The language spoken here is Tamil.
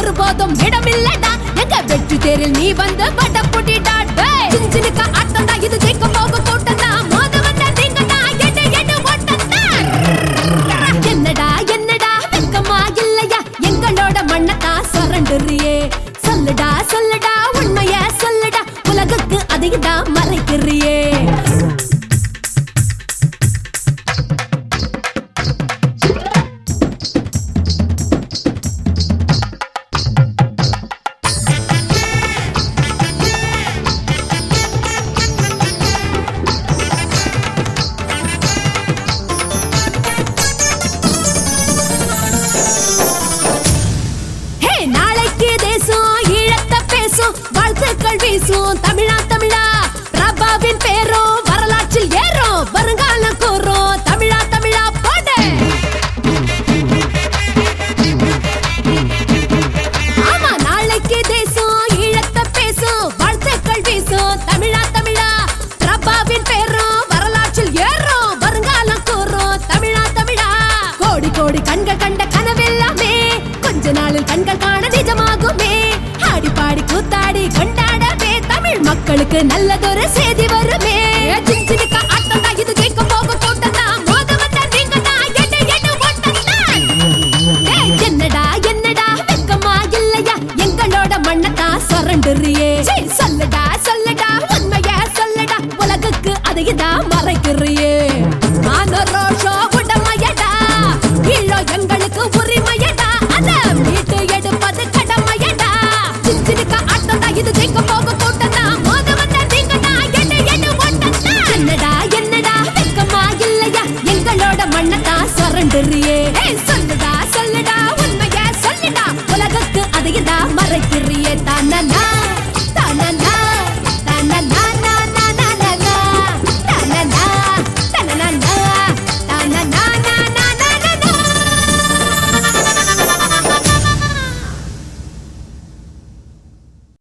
ஒருபோதும் இடமில்லடா எங்க வெற்றி தேரில் நீ வந்து பட்ட புட்டிடா சின்சினுக்க ஆட்டம்டா இது ஜெயிக்க போக கூட்டம் தான் மோத வந்த நீங்க தான் எடு எடு ஓட்டம் என்னடா என்னடா வெக்கமா இல்லையா எங்களோட மண்ணத்தான் சுரண்டுறியே சொல்லுடா சொல்லுடா உண்மைய சொல்லுடா உலகுக்கு அதைதான் மறைக்கிறியே ஹே நாளைக்கு தேசம் ஈழத்த பேசும் வாழ்த்துக்கள் வீசும் தமிழா தமிழா பிரபாவின் பேரும் வரலாற்றில் ஏறும் வருங்காலம் கூறும் தமிழா தமிழா பாடு ஆமா நாளைக்கு தேசம் ஈழத்த பேசும் வாழ்த்துக்கள் வீசும் தமிழா தமிழா பிரபாவின் பேரும் வரலாற்றில் ஏறும் வருங்காலம் கூறும் தமிழா தமிழா கோடி கோடி கண்கள் கண்ட கனவெல்லாமே கொஞ்ச நாளில் கண்கள் காண நிஜமாகுமே ஆடி பாடி கூத்தாடி கொண்டாடவே தமிழ் மக்களுக்கு நல்லதொரு செய்தி வருமே சின்சினுக்க ஆட்டம் தான் இது ஜெயிக்க போக கூட்டம் தான் மோத வந்த நீங்க தான் எடு எடு ஓட்டம் தான் ஏய், என்னடா என்னடா வெக்கமா இல்லையா எங்களோட மண்ணத்தான் சுரண்டுறியே சீ, சொல்லுடா சொல்லுடா உண்மைய சொல்லுடா உலகுக்கு அதைதான் மறைக்கிறியே மானரோஷோ உடமையடா ஈழோ எங்களுக்கு உரிமையடா அத மீட்டு எடுப்பது கடமையடா சின்சினுக்க ஆட்டம் தான் இது ஜெயிக்க போ